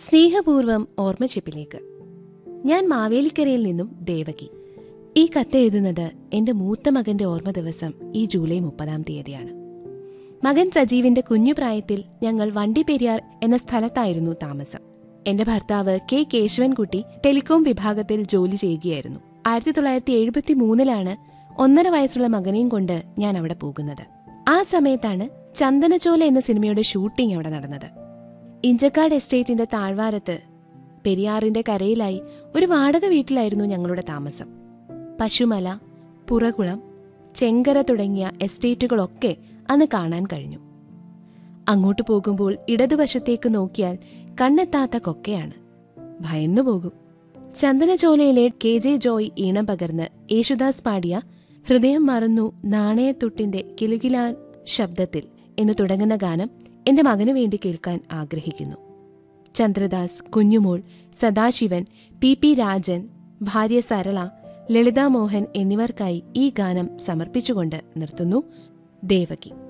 സ്നേഹപൂർവം ഓർമ്മച്ചിപ്പിലേക്ക് ഞാൻ മാവേലിക്കരയിൽ നിന്നും ദേവകി ഈ കത്തെഴുതുന്നത് എന്റെ മൂത്ത മകന്റെ ഓർമ്മ ദിവസം ഈ ജൂലൈ മുപ്പതാം തീയതിയാണ് മകൻ സജീവിന്റെ കുഞ്ഞു പ്രായത്തിൽ ഞങ്ങൾ വണ്ടിപ്പെരിയാർ എന്ന സ്ഥലത്തായിരുന്നു താമസം എന്റെ ഭർത്താവ് കെ കേശവൻകുട്ടി ടെലികോം വിഭാഗത്തിൽ ജോലി ചെയ്യുകയായിരുന്നു ആയിരത്തി തൊള്ളായിരത്തി എഴുപത്തി മൂന്നിലാണ് ഒന്നര വയസ്സുള്ള മകനെയും കൊണ്ട് ഞാൻ അവിടെ പോകുന്നത് ആ സമയത്താണ് ചന്ദനചോല എന്ന സിനിമയുടെ ഷൂട്ടിംഗ് അവിടെ നടന്നത് ഇഞ്ചക്കാട് എസ്റ്റേറ്റിന്റെ താഴ്വാരത്ത് പെരിയാറിന്റെ കരയിലായി ഒരു വാടക വീട്ടിലായിരുന്നു ഞങ്ങളുടെ താമസം പശുമല പുറകുളം ചെങ്കര തുടങ്ങിയ എസ്റ്റേറ്റുകളൊക്കെ അന്ന് കാണാൻ കഴിഞ്ഞു അങ്ങോട്ട് പോകുമ്പോൾ ഇടതുവശത്തേക്ക് നോക്കിയാൽ കണ്ണെത്താത്ത കൊക്കയാണ് ഭയന്നു പോകും ചന്ദനചോലയിലെ കെ ജെ ജോയ് ഈണം പകർന്ന് യേശുദാസ് പാടിയ ഹൃദയം മറന്നു നാണയത്തുട്ടിന്റെ കിലുകിലാൻ ശബ്ദത്തിൽ എന്ന് തുടങ്ങുന്ന ഗാനം എന്റെ മകനു വേണ്ടി കേൾക്കാൻ ആഗ്രഹിക്കുന്നു ചന്ദ്രദാസ് കുഞ്ഞുമോൾ സദാശിവൻ പി പി രാജൻ ഭാര്യ സരള ലളിതാ മോഹൻ എന്നിവർക്കായി ഈ ഗാനം സമർപ്പിച്ചുകൊണ്ട് നിർത്തുന്നു ദേവകി